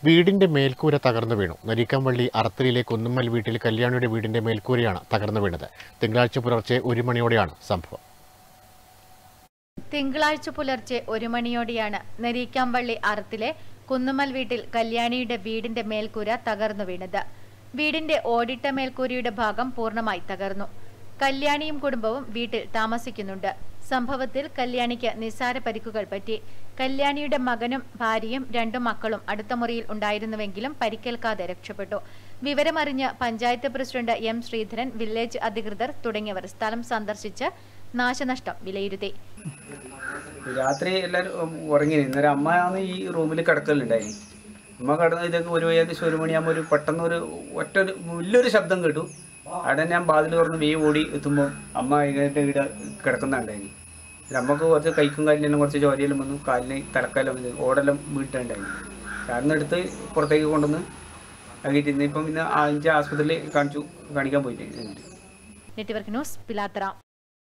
വീടിന്റെ മേൽക്കൂര തകർന്നു വീണു നരിക്കംവള്ളി അറത്തലിലെ കുന്നുമ്മൽ വീട്ടിൽ കല്യാണിയുടെ വീടിന്റെ മേൽക്കൂരയാണ് തകർന്നു വീണത് തിങ്കളാഴ്ച പുലർച്ചെ ഒരു മണിയോടെയാണ് സംഭവം തിങ്കളാഴ്ച പുലർച്ചെ ഒരു മണിയോടെയാണ് നെരീക്കാമ്പള്ളി അറത്തിലെ കുന്നുമ്മൽ വീട്ടിൽ കല്യാണിയുടെ വീടിന്റെ മേൽക്കൂര തകർന്നു വീണത് വീടിന്റെ ഓടിട്ട മേൽക്കൂരയുടെ ഭാഗം പൂർണ്ണമായി തകർന്നു കല്യാണിയും കുടുംബവും വീട്ടിൽ താമസിക്കുന്നുണ്ട് സംഭവത്തിൽ കല്യാണിക്ക് നിസ്സാര പരിക്കുകൾ പറ്റി കല്യാണിയുടെ മകനും ഭാര്യയും രണ്ടു മക്കളും അടുത്ത മുറിയിൽ ഉണ്ടായിരുന്നുവെങ്കിലും പരിക്കേൽക്കാതെ രക്ഷപ്പെട്ടു വിവരമറിഞ്ഞ് panchayat president M Sreedharan village അധികൃതർ തുടങ്ങിയവർ സ്ഥലം സന്ദർശിച്ച് നാശനഷ്ടം വിലയിരുത്തി രാത്രി എല്ലാവരും ഉറങ്ങി ഇന്നേരം അമ്മ ആണ് ഈ റൂമിൽ കിടക്കലുണ്ടായി അമ്മ കിടന്ന് ഇതൊക്കെ ഒരു ഏകദേശം ഒരു മണിയാകുമ്പോൾ ഒരു പെട്ടെന്ന് ഒരു ഒറ്റ ഒരു വലിയൊരു ശബ്ദം കേട്ടു അവിടെ ഞാൻ വാതിൽ തുറന്ന് വേ ഓടി എത്തുമ്പോൾ അമ്മ ഇതിൻ്റെ വീട് കിടക്കുന്നുണ്ടായി നമുക്ക് കുറച്ച് കൈക്കും കാലിനെല്ലാം കുറച്ച് ചോരയെല്ലാം വന്നു കാലിന് തലക്കാലം ഇത് ഓടെല്ലാം വീട്ടുണ്ടായി അടുത്ത് പുറത്തേക്ക് കൊണ്ടുവന്ന് ആക്കിയിട്ട് ഇന്നിപ്പം പിന്നെ അഞ്ച് ആസ്പത്രിയിൽ കാണിച്ചു കാണിക്കാൻ പോയിട്ട് നെറ്റ്വർക്ക് ന്യൂസ് പിലാത്തറ